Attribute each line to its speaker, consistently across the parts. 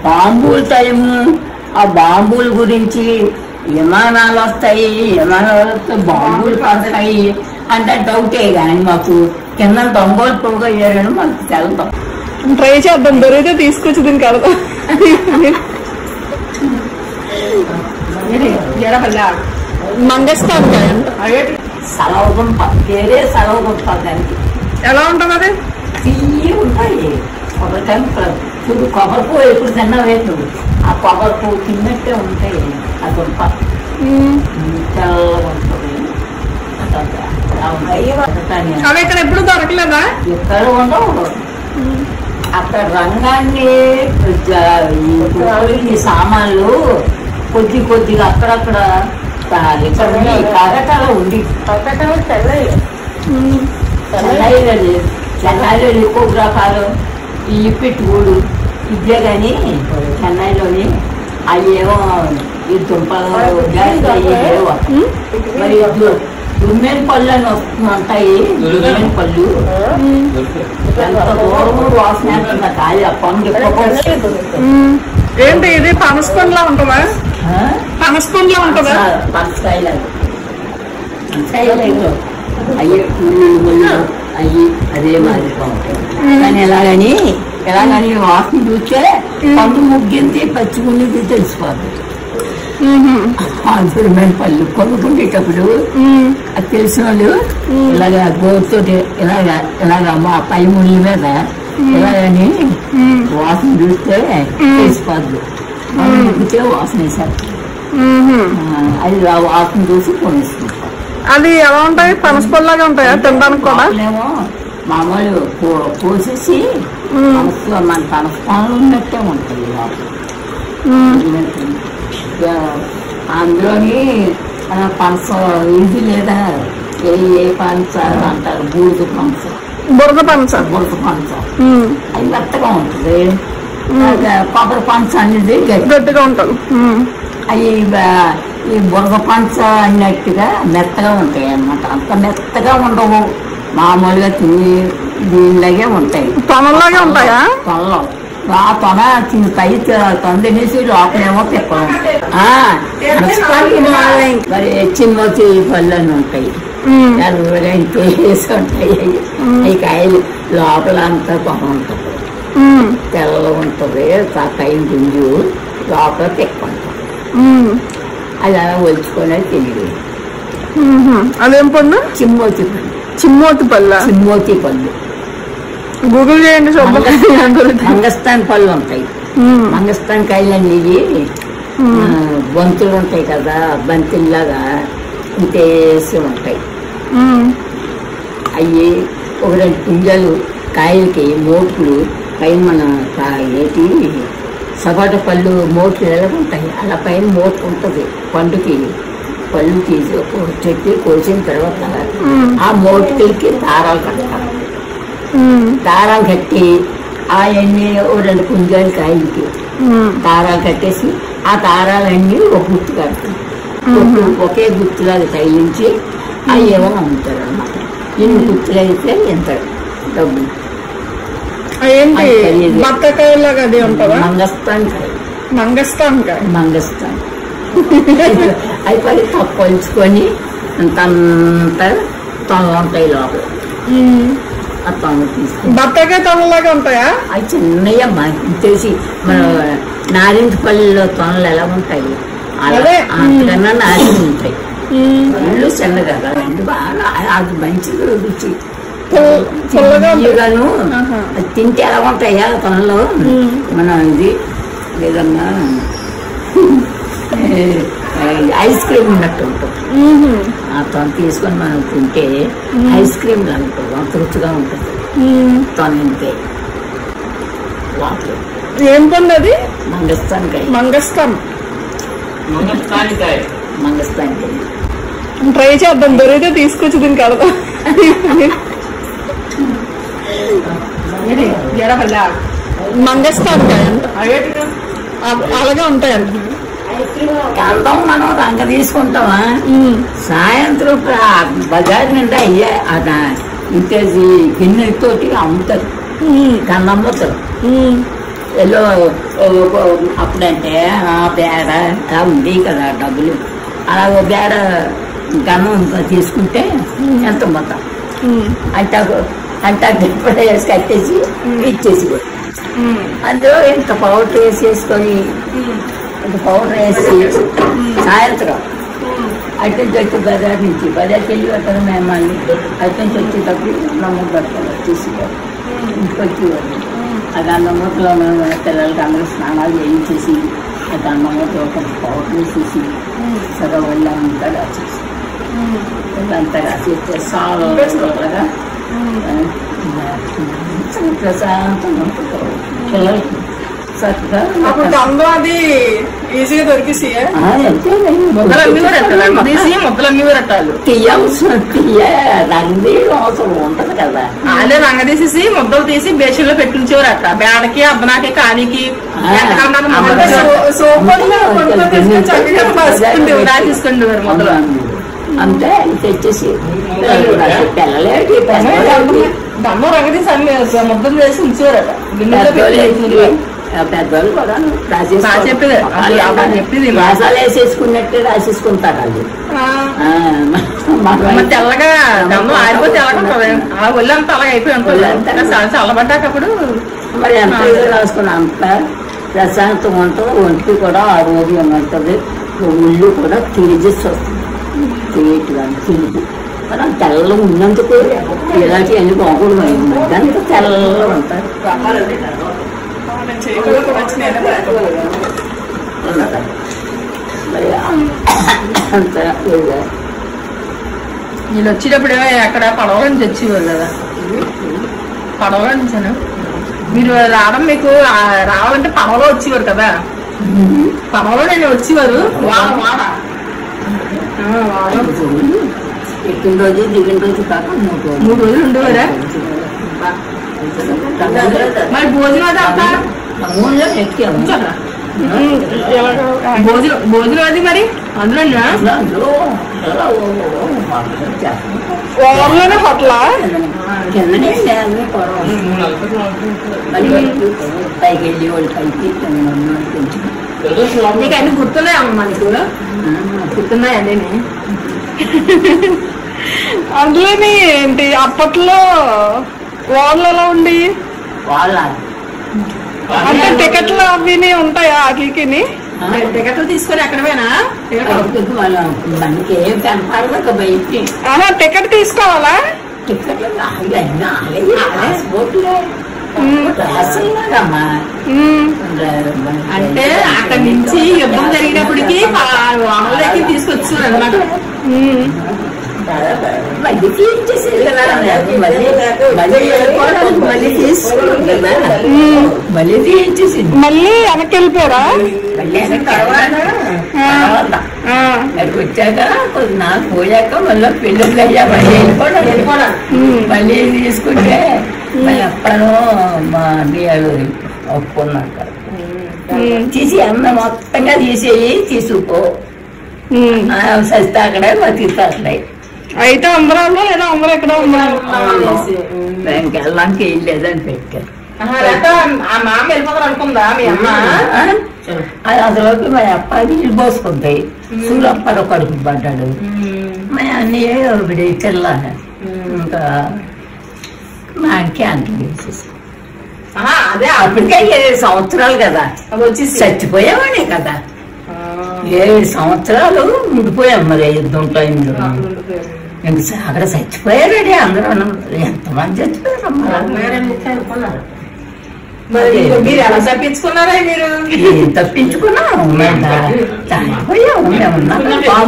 Speaker 1: బాంబుల టైము ఆ బాంబుల గురించి విమానాలు వస్తాయి విమానాలు వస్తే బాంబులు పడతాయి అంటే డౌటే కానీ మాకు కింద దొంగలు పొగ వేయడం మాకు తెలదాం
Speaker 2: ట్రై చేద్దాం దొరికితే తీసుకొచ్చి దీనికి వెళ్దాం మంగస్తాన్ కాయ
Speaker 1: సలవదుంప వేరే సలవదుంప దానికి
Speaker 2: ఎలా ఉంటుంది అది
Speaker 1: తీయ ఉంటాయి కొబ్బరికాయ ఇప్పుడు కొబ్బరి పువ్వు ఎప్పుడు తిన్నావే నువ్వు ఆ కొబ్బరి పువ్వు తిన్నట్టే ఉంటాయి ఆ దుంప
Speaker 2: మ్మ్.
Speaker 1: తెల్లగా ఉంటుంది అలా ఉంటాయి. కానీ
Speaker 2: అవి ఇక్కడ ఎప్పుడు దొరకలేదా
Speaker 1: ఎక్కడ ఉండవు అక్కడ రంగాన్ని జ- ఈ పువ్వులు, ఈ సామాన్లు కొద్ది కొద్దిగా అక్కడక్కడ తా- ఇక్కడ ఉన్నాయి. కరకర ఉంది చెన్నైలో లేదు. చెన్నైలో ఎక్కువ రకాలు ఈ పెట్టుకోడు ఇదే కానీ చెన్నైలోని అవి ఏమో ఈ దుంపలు జాస్తి అయ్యి లేవు. మరి దు- దుమ్మెన్ పళ్ళు అని వస్తుంటాయి దుమ్మెన్ పళ్ళు ఎంత దూరం వాసన వేస్తుంది ఆ కాయ ఆ పండు ఎక్కువ
Speaker 2: మ్మ్. ఏంటి ఇది పనస పండులా ఉంటుందా పనస పండులా ఉంటుందా
Speaker 1: పంచకాయలు పంచకాయలు అయ్యి ముళ్ళు ముళ్ళు అయ్యి అదే మాదిరిగా ఉంటాయి కానీ ఎలాగని ఎలాగని వాసన చూస్తే పండు ముగ్గింది పచ్చి ముళ్ళు తెలిసిపోతుంది
Speaker 2: మ్మ్.
Speaker 1: ఆంధ్రమైన పళ్ళు కొనుక్కుంటేటప్పుడు
Speaker 2: మ్మ్.
Speaker 1: అది తెలిసిన వాళ్ళు ఇలాగ గోరుతో ఇలాగ ఇలాగ మా పై ముళ్ళ మీద ఇలాగని వాసన చూస్తే తెలిసిపోద్దు ముగ్గితే వాసన వేసారు
Speaker 2: మ్మ్.
Speaker 1: అది ఆ వాసన చూసి కొనిస్తుంది
Speaker 2: అది ఎలా ఉంటాయి పనస పండులాగా ఉంటాయా తినడానికి కూడా
Speaker 1: ఏమో మామూలు పో- పోసేసి పనస మన పనస పనులు ఉన్నట్టే ఉంటుంది లోపల.
Speaker 2: మ్మ్.
Speaker 1: ఆ, అందులోని ఆ, పనస ఇది లేదా ఏ ఏ పంచ అంటారు బూడిద పంచ
Speaker 2: బురద పనస
Speaker 1: బుడత పంచ
Speaker 2: మ్మ్.
Speaker 1: అది మెత్తగా ఉంటుంది అది కొబ్బరి పంచ అనేది గట్టి
Speaker 2: గట్టిగా ఉంటుంది మ్మ్.
Speaker 1: అవి బ- ఈ బురద పంచ అన్నట్టుగా మెత్తగా ఉంటాయి అన్నమాట అంత మెత్తగా ఉండవు మామూలుగా తిని దీనిలాగే ఉంటాయి
Speaker 2: తొనల్లాగే ఉంటాయా
Speaker 1: తొనలు ఆ తొన చిన్న పై తొన తినేసి లోపలేమో పిక్కలు ఉంటాయి ఆ, అనసపాకి మాలై. మరి చిన్నమోతి పళ్ళు అని ఉంటాయి
Speaker 2: మ్మ్.
Speaker 1: ఎర్రగా ఇంకేసి ఉంటాయి ఈ కాయలు లోపల అంతా తొన ఉంటుంది
Speaker 2: మ్మ్.
Speaker 1: తెల్లగా ఉంటుంది ఆ కాయ గుంజు లోపల పిక్క ఉంటుంది
Speaker 2: మ్మ్.
Speaker 1: అది అలా ఒలుచుకొని తెలియదు
Speaker 2: మ్మ్. అదేం పండు
Speaker 1: చిమ్మోతి పళ్ళు
Speaker 2: చిమ్మోతి పళ్ళ
Speaker 1: చిమ్మోతి పళ్ళు
Speaker 2: గూగుల్ చేయండి చూద్దాం దొరికితే.
Speaker 1: మంగస్థాన్ పళ్ళు ఉంటాయి
Speaker 2: మ్మ్.
Speaker 1: మంగస్థాన్ కాయలు అనేవి ఆ, బంతులు ఉంటాయి కదా బంతిల్లాగా ఇంతేసి ఉంటాయి
Speaker 2: మ్మ్.
Speaker 1: అవి ఒక రెండు పింజలు కాయలకి మోట్లు పైన మన కా- ఏంటి సపోటా పళ్ళు మోట్లు ఎలా ఉంటాయి అలా పైన మోటు ఉంటుంది పండుకి పళ్ళు తీసి ఒక చెట్టు కోసిన తర్వాత ఆ మోటుకి దారాలు కడతారు
Speaker 2: మ్మ్.
Speaker 1: దారాలు కట్టి అవన్నీ ఓ రెండు కుంజాలు కాయలకి
Speaker 2: మ్మ్.
Speaker 1: దారాలు కట్టేసి ఆ దారాలన్నీ ఒక గుర్తు కడతారు ఒకే- ఒకే గుర్తులాగా తగిలించి అవి ఏమో అమ్ముతారు అన్నమాట ఎన్ని గుర్తులు అయితే ఎంత డబ్బు
Speaker 2: ఏంటి
Speaker 1: అది తెలియదు.
Speaker 2: బత్తకాయలాగా అది ఉంటుందా
Speaker 1: మంగస్తాన్ కాయ
Speaker 2: మంగస్తాన్ కాయ
Speaker 1: మంగస్తాన్ అవి పడి కొలుచుకొని అంత అంతా తొనలు ఉంటాయి లోపల
Speaker 2: మ్మ్.
Speaker 1: ఆ తొనలు తీసుకుని
Speaker 2: బత్తకాయ తొనలాగా ఉంటాయా
Speaker 1: అవి చిన్నయ్య తెలిసి మన నారింజ పళ్ళలో తొనలు ఎలా ఉంటాయి అలా
Speaker 2: అదే.
Speaker 1: అంతకన్నా నారింజ ఉంటాయి
Speaker 2: మ్మ్.
Speaker 1: ఇల్లు చిన్నగా రెండు బాగా అది మంచిది రుచి
Speaker 2: పుల్ల- పుల్లగా ఉంటుంది.
Speaker 1: తీయగాను
Speaker 2: ఆహా.
Speaker 1: అది తింటే ఎలా ఉంటాయా తనలో మన ఇది ఏదన్నా ఏ, ఐస్ క్రీమ్ ఉన్నట్టు ఉంటుంది
Speaker 2: మ్మ్.
Speaker 1: ఆ తొన తీసుకొని మనం తింటే ఐస్ క్రీమ్ లా ఉంటుంది అంత రుచిగా ఉంటుంది
Speaker 2: మ్మ్.
Speaker 1: తొన తింటే లోపల
Speaker 2: ఏం పండు అది
Speaker 1: మంగస్తానికాయ
Speaker 2: మంగస్తాన్
Speaker 1: మంగస్తానికాయ మంగస్తానికాయ
Speaker 2: ట్రై చేద్దాం దొరికితే తీసుకొచ్చి దీనికి వెళ్దాం మంగస్తాన్ కాయ అ- అలాగే ఉంటాయండి
Speaker 1: వెళ్దాం మనం రంగ తీసుకుంటామా సాయంత్రం ప్ర- బజార్ నిండా అయ్యే అదా ఇంతేసి గిన్నెలతోటి అమ్ముతారు కన్ను అమ్ముతారు ఏదో ఓ- ఓ- అప్పుడంటే ఆ బేడ అలా ఉంది కదా డబ్బులు అలా ఓ బేడ గన్నం తీసుకుంటే ఎంత మొత్తం
Speaker 2: ఉమ్,
Speaker 1: అంట అంట గిప్పట వేసి కట్టేసి ఇచ్చేసి
Speaker 2: ఉమ్,
Speaker 1: అందులో ఇంత పౌడర్ వేసేసుకొని ఇంత పౌడర్ వేసి సాయంత్రం అటు నుంచి వచ్చి బజార్ నుంచి బజార్కి వెళ్ళి వస్తాను మేము మళ్ళీ అటు నుంచి వచ్చేటప్పుడు నమ్మ పట్టుకొని తీసుకొని ఇంటికి వచ్చేవాళ్ళు ఆ గంధమూతలో మేము పిల్లలకి అందరూ స్నానాలు చేయించేసి ఆ గంధమూతలో ఒక పౌడర్ వేసేసి సరే వాళ్ళు అంతా రాసేసి అంతా రాసేస్తే సాలు చల్లగా ప్రశాంతంగా ఉంటుంది పిల్లలకి చక్కగా
Speaker 2: అప్పుడు గంధం అది ఈజీగా దొరికేసి
Speaker 1: ఆ, అంతేనండి.
Speaker 2: ముద్దలు అన్ని కూడా ఎట్టాలి తీసి ముద్దలు అన్ని కూడా ఎట్టాలి
Speaker 1: తీయవలసిన తీయ రంది అవసరం ఉంటది కదా
Speaker 2: అదే రంగ తీసేసి ముద్దలు తీసి బేషన్ లో పెట్టించేవారు అట్ట బేడకి అబ్బనాకి కానికి
Speaker 1: అబ్బనా.
Speaker 2: రాసేసుకుండేవారు ముద్దలు
Speaker 1: అంతే తెచ్చేసి పిల్లలేటి పెద్దోళ్ళేటి
Speaker 2: దమ్మ రంగ తీసి అన్ని ముద్దలు చేసి ఉంచేవారట గిన్నెలో
Speaker 1: పెద్దోళ్ళేటి
Speaker 2: పెట్టి
Speaker 1: పెద్దోళ్ళు కూడా
Speaker 2: బాగా చెప్పేది. అప్పుడు అప్పుడు చెప్పేది.
Speaker 1: మసాలా వేసేసుకున్నట్టే రాసేసుకుంటారు వాళ్ళు
Speaker 2: ఆ,
Speaker 1: ఆ, మన
Speaker 2: మరి తెల్లగా దమ్మ ఆరిపోతే తెల్లగా ఉంటుంది ఆ ఒళ్ళంతా అలాగ అయిపోయి ఉంటుంది
Speaker 1: ఒళ్ళంతా.
Speaker 2: చల్ల- చల్లబడ్డాకప్పుడు
Speaker 1: మరి ఎంత ఇది రాసుకుని అంత ప్రశాంతం ఉంటుంది ఒంటికి కూడా ఆరోగ్యం ఉంటుంది ఒళ్ళు కూడా తేజస్సు వస్తుంది తేటిగా తిరిగి మనం తెల్ల ఉన్నందుకు ఇలాంటి అన్ని బాగుండదు దానికి తెల్లగా ఉంటాయి
Speaker 2: నేను చేయగలిగిన వచ్చినాయి
Speaker 1: ఉంటాయి. మరి అంత ఇదిగా.
Speaker 2: వీళ్ళు వచ్చేటప్పుడు అక్కడ పడవల నుంచి వచ్చేవారు కదా పడవల నుంచాను మీరు రావడం మీకు ఆ, రావాలంటే పడవలో వచ్చేవారు కదా పడవలో నేను వచ్చేవారు వాడ వాడ ఆ, వాడ.
Speaker 1: ఎక్కిన రోజు దిగిన రోజు కాక మూడు రోజులు
Speaker 2: మూడు రోజులు ఉండేవారా మరి భోజనం అది అంతా
Speaker 1: మూడు రోజులు ఎక్కాము
Speaker 2: కూర్చోరా. భోజనం భోజనం అది మరి అందులో
Speaker 1: అందులో ఎలా ఓ ఓ ఓ మాటలు చేస్తాం.
Speaker 2: ఓవర్లోనే హోటలా
Speaker 1: కిందనే అన్ని పొడవు మళ్ళీ పైకి వెళ్ళి వాళ్ళు పైకి కింద ఉన్నోళ్ళు కొంచెం.
Speaker 2: నీకు అన్ని గుర్తున్నాయి అమ్మ నీకు గుర్తున్నాయి అన్నీ అందులోని ఏంటి అప్పట్లో వాళ్ళు ఎలా ఉండి
Speaker 1: వాళ్ళ
Speaker 2: అంటే టికెట్లు అవి ఉంటాయా వాటికి టికెట్లు తీసుకొని ఎక్కడవేనా
Speaker 1: టికెట్ వాళ్ళ మనకి ఏం కనపడదు బయటికి
Speaker 2: ఆహా టికెట్ తీసుకోవాలా
Speaker 1: టికెట్లు అవన్నీ ఆలయ పాస్పోర్ట్లు రాసున్నారమ్మా
Speaker 2: ఉమ్. అంటే అక్కడి నుంచి యుద్ధం జరిగినప్పటికి వాళ్ళకి తీసుకొచ్చారు అనమాట
Speaker 1: మళ్ళీ తీర్చేసేది కదా మళ్ళీ మళ్ళీ వెళ్ళిపోవడానికి మళ్ళీ తీసుకున్నాం కదా మళ్ళీ తీర్చేసింది
Speaker 2: మళ్ళీ వెనక్కి వెళ్ళిపోయారా
Speaker 1: మళ్ళీ వెనక్కి తర్వాత తర్వాత
Speaker 2: ఆ.
Speaker 1: అక్కడికి వచ్చాక కొద్ది నాకు పోయాక మళ్ళీ పెళ్ళిళ్ళు అయ్యా మళ్ళీ వెళ్ళిపోవడం వెళ్ళిపోవడం మళ్ళీ తీసుకుంటే మళ్ళీ అప్పను మా అన్నయ్య ఒప్పుకున్నాక
Speaker 2: ఉమ్.
Speaker 1: తీసి అన్న మొత్తంగా తీసేయి తీసుకుపో
Speaker 2: ఉమ్.
Speaker 1: ఆ, సస్తే అక్కడే బతికిస్తాయి
Speaker 2: అయితే అందరూ ఉందా లేదా అందరూ ఎక్కడ ఉన్నారు
Speaker 1: దానికి వెళ్ళడానికి ఏం లేదని పెట్టారు
Speaker 2: ఆ మామ వెళ్ళిపోతారు అనుకుందా మీ అమ్మ
Speaker 1: ఆ? అది అసలు మా అప్పాయి నీళ్ళు పోసుకుంటాయి సూరప్పడు కడుపు పడ్డాడు మా అన్నయ్య ఒకటి తెల్ల ఇంకా మా అంకే అంత వేసేసి
Speaker 2: ఆహా, అదే
Speaker 1: అప్పటికే ఏడు సంవత్సరాలు కదా
Speaker 2: అవి వచ్చేసి
Speaker 1: చచ్చిపోయామనే కదా ఏడు సంవత్సరాలు ఉండిపోయాం మరి యుద్ధం టైంలో ఇంక అక్కడ చచ్చిపోయారండి అందరూ ఎంతమంది చచ్చిపోయారమ్మా
Speaker 2: మరి మీరు ఎలా తప్పించుకున్నారా మీరు
Speaker 1: ఏం తప్పించుకున్నాం మేము దా- చనిపోయాము మేము ఉన్నాం.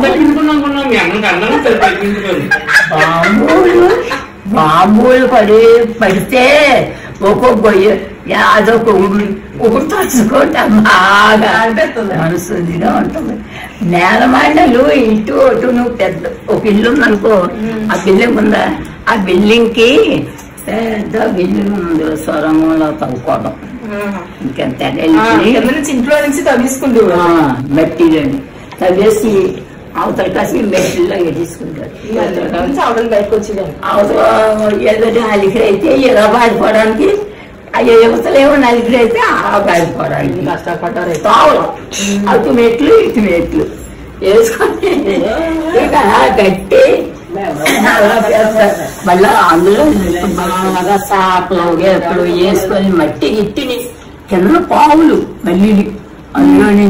Speaker 1: బాంబులు బాంబులు పడి పడితే ఒక్కొక్క గొయ్య యా- అదొక ఊరు ఊరు తలుచుకుంటే బాగా మనసు ఇదిగా ఉంటుంది నేలమాండలు ఇటు అటు నువ్వు పెద్ద ఒక ఇల్లు ఉందనుకో ఆ బిల్డింగ్ ఉందా ఆ బిల్డింగ్ కి పెద్ద బిల్డింగ్ ఉంది స్వరంలో తవ్వుకోవడం ఇంకెంత
Speaker 2: కింద నుంచి ఇంట్లో నుంచి తవ్వించుకుంటూ
Speaker 1: మెట్టిలని తవ్వేసి అవతల కాసి మెట్టిలో ఎట్టించుకుంటారు
Speaker 2: నుంచి అవతల బయటకు వచ్చేదాన్ని
Speaker 1: అవతల ఏదో అలికి అయితే ఇలా బాధపడడానికి అయ్యో యువతలేమో నలిగిడైతే ఆ కాలిపోరాడు
Speaker 2: కష్టపడ్డారు
Speaker 1: తావలు అటు మెట్లు ఇటు మెట్లు వేసుకొని ఇక గట్టి అలా చేస్తారు. మళ్ళా అందులో బాగా సాపలు ఎప్పుడు వేసుకొని మట్టి గిట్టిని కింద పావులు మళ్ళీ అందులోని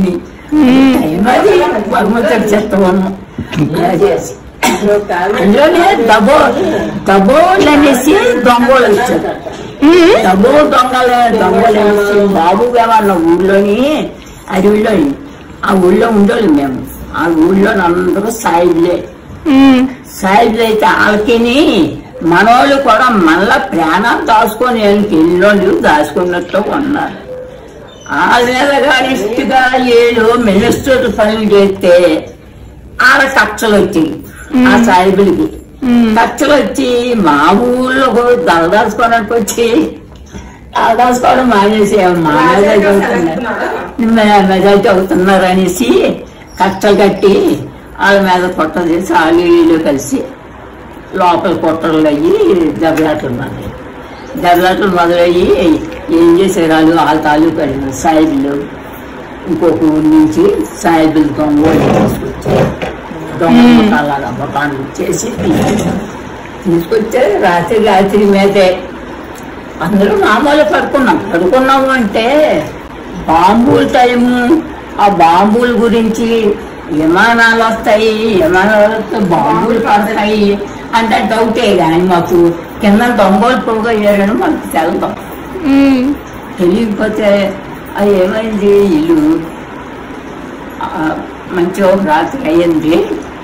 Speaker 1: అది భగవంతుడు చెత్తవను ఇలా చేసి అందులోనే దబో దబోలు అనేసి దొంగలు వచ్చారు డబ్బు దొంగలు దొంగలు అనేసి బాబు వాళ్ళ ఊళ్ళోని అడవిలోని ఆ ఊళ్ళో ఉండోళ్ళు మేము ఆ ఊళ్ళో అందరూ సాయిలే సాయిలు అయితే వాళ్ళకిని మనోళ్ళు కూడా మళ్ళా ప్రాణం దాచుకొని వాళ్ళకి ఎన్నోళ్ళు దాచుకున్నట్టు ఉన్నారు వాళ్ళ మీద గరిష్ఠగా ఏడు మినిస్టర్ పనులు చేస్తే ఆడ కక్షలు వచ్చాయి ఆ సాయిబులకి కక్షలు వచ్చి మా ఊళ్ళో దళదాచుకోవడానికి వచ్చి దళదాచుకోవడం మానేసి మా మీద చదువుతున్నారు మెజార్టీ అవుతున్నారు అనేసి కట్టలు కట్టి వాళ్ళ మీద కొట్ట చేసి వాళ్ళు వీళ్ళు కలిసి లోపల కొట్టలు అయ్యి దెబ్బలాటలు మొదలయ్యి దెబ్బలాటలు మొదలయ్యి ఏం చేశారు వాళ్ళు వాళ్ళ తాలూకా సాయిబులు ఇంకొక ఊరి నుంచి సాయిబులు దొంగ తీసుకొచ్చారు దొంగ అలాగా బొకాలు చేసి తీసుకొచ్చారు. తీసుకొచ్చారు రాత్రి రాత్రి మీదే అందరూ మామూలు పడుకున్నాం పడుకున్నాము అంటే బాంబుల టైము ఆ బాంబుల గురించి విమానాలు వస్తాయి విమానాలతో బాంబులు పడతాయి అంటే డౌటే కానీ మాకు కింద దొంగలు పోగయ్యారని మాకు తెలదాం తెలియకపోతే అది ఏమైంది ఇల్లు ఆ, మంచిగా ఒక రాత్రి అయ్యింది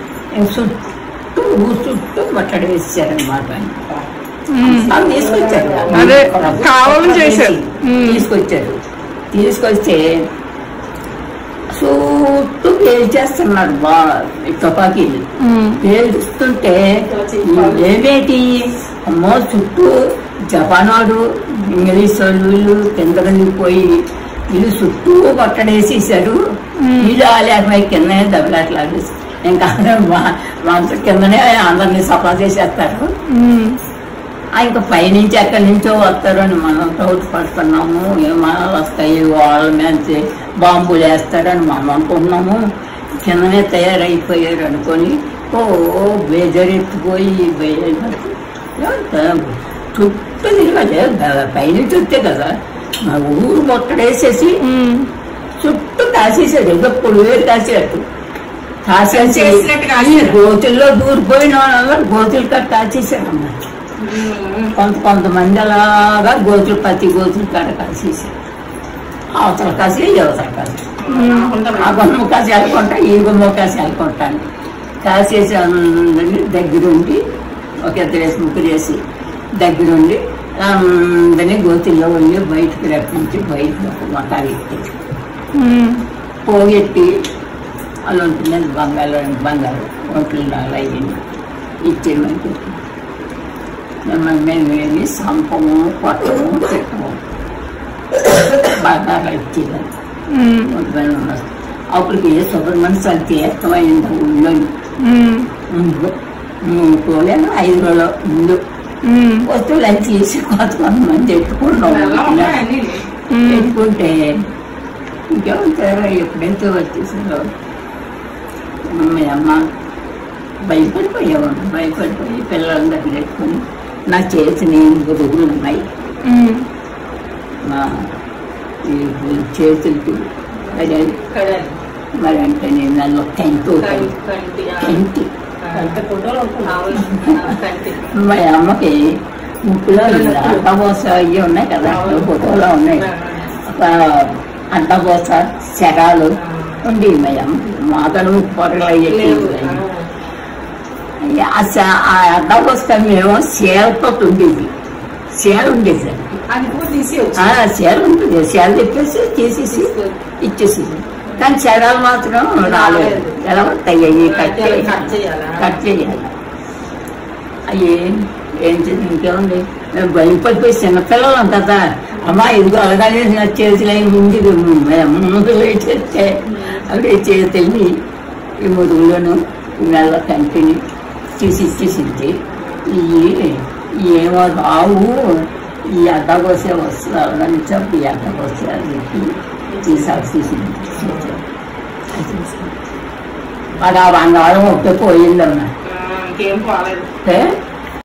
Speaker 1: చుట్టూ ఊరు చుట్టూ మట్టడి వేసారనమాట అవి తీసుకొచ్చారు
Speaker 2: అదే, కావాలని చేశారు. మ్మ్.
Speaker 1: తీసుకొచ్చారు తీసుకొస్తే చుట్టూ పేల్చేస్తున్నారు బా ఈ తుపాకీలు పేలుస్తుంటే ఏమేటి అమ్మో చుట్టూ జపాన్ వాడు ఇంగ్లీష్ వాళ్ళు వీళ్ళు కిందకి పోయి వీళ్ళు చుట్టూ కొట్టడేసేసారు వీళ్ళు ఆలేకమై కింద దెబ్బలాట్లాడు ఇంకా మనసు కిందనే అందరినీ సఫా చేసేస్తారు ఆ, ఇంకా పైనుంచి ఎక్కడి నుంచో వస్తారు అని మనం డౌట్ పడుతున్నాము విమానాలు వస్తాయి వాళ్ళ మీద బాంబులు వేస్తారని మనం అనుకుంటున్నాము కిందనే తయారైపోయారు అనుకొని ఓ బేజరెత్తిపోయి బయలు చుట్టూ తిరగలే పైన చుట్టే కదా మా ఊరు మొట్టడేసేసి చుట్టూ కాసేసాడు ఏదో పొడివేరు కాసేట్టు కాసేసి
Speaker 2: చేసినట్టు
Speaker 1: ఈ
Speaker 2: కాశారు.
Speaker 1: గోతుల్లో దూరిపోయిన వాళ్ళ గోతులు కట్ట కాచేసాడు అన్నమాట కొంత కొంతమంది అలాగా గోతులు ప్రతి గోతులు కాడ కాసేసారు అవతల కాసి యువతల కాసి ఆ బొమ్మ కాసి వెళ్ళుకుంటా ఈ బొమ్మ కాసి వెళ్ళుకుంటాను కాసేసి అందరినీ దగ్గరుండి ఒక ఇద్దరు వేసి ముగ్గురు వేసి దగ్గరుండి అందరినీ గోతుల్లో వెళ్ళి బయటకు రప్పించి బయటకు మతాలు ఎత్తి పోగెట్టి వాళ్ళు ఉంటున్నది బంగారు బంగారు ఒంట్లు అయ్యింది ఇచ్చేయమని చెప్పి మిమ్మల్ని మేము ఏమి సంపము కొట్టము పెట్టము బాగా ఇచ్చేదాన్ని కొంతమంది ఉన్నారు అప్పటికి ఏ సుబ్రహ్మణ్య సంతి ఏకమైంది ఊళ్ళో ముందు మూడు రోజులేమో ఐదు రోజులు ముందు వస్తువులు తీసి కొంత కొంతమంది ఎత్తుకున్నాం పెట్టుకుంటే ఇంకేమంటారు ఎప్పుడైతే వచ్చేసారో మీ అమ్మ భయపడిపోయాము భయపడిపోయి పిల్లలందరినీ పెట్టుకొని నా చేతిని గురుగులు ఉన్నాయి మా ఈ చేతులకి మరి మరి అంటే నేను నన్ను టెంట్ టెంట్ మా అమ్మకి ముక్కులో అడ్డబోస అయ్యి ఉన్నాయి కదా ఫోటోలో ఉన్నాయి ఒక అడ్డబోస శరాలు ఉండి మా అమ్మ మాతను పొరలు అయ్యేది ఆ శ- ఆ అడ్డబోస మేము సేలతో ఉండేది సేల ఉండేది అది.
Speaker 2: అది కూడా తీసి
Speaker 1: ఆ సేల ఉంటుంది సేల తెప్పేసి తీసేసి ఇచ్చేసింది కానీ శరాలు మాత్రం రాలేదు ఎలా వస్తాయి అవి కట్ చేయాలి.
Speaker 2: కట్ చేయాలా?
Speaker 1: కట్ చేయాలి అయ్యి ఏం చేసి ఇంకేముంది మేము భయపడిపోయి చిన్నపిల్లలు కదా అమ్మా ఇదిగో అలాగే నా చేతులు అయి ముందు ముందు చేస్తే అవి చేతుల్ని ఈ ముదుగులోను ఈ నెల కంటిని తీసి ఇచ్చేసింది ఈ ఏమో రావు ఈ అడ్డకు వస్తే వస్తున్నారు అని చెప్పి ఈ అడ్డకు వస్తే అని చెప్పి తీసుకొచ్చింది అది ఆ బంగారం ఒప్పిపోయిందమ్మా
Speaker 2: ఇంకేం పోలేదు
Speaker 1: ఏ?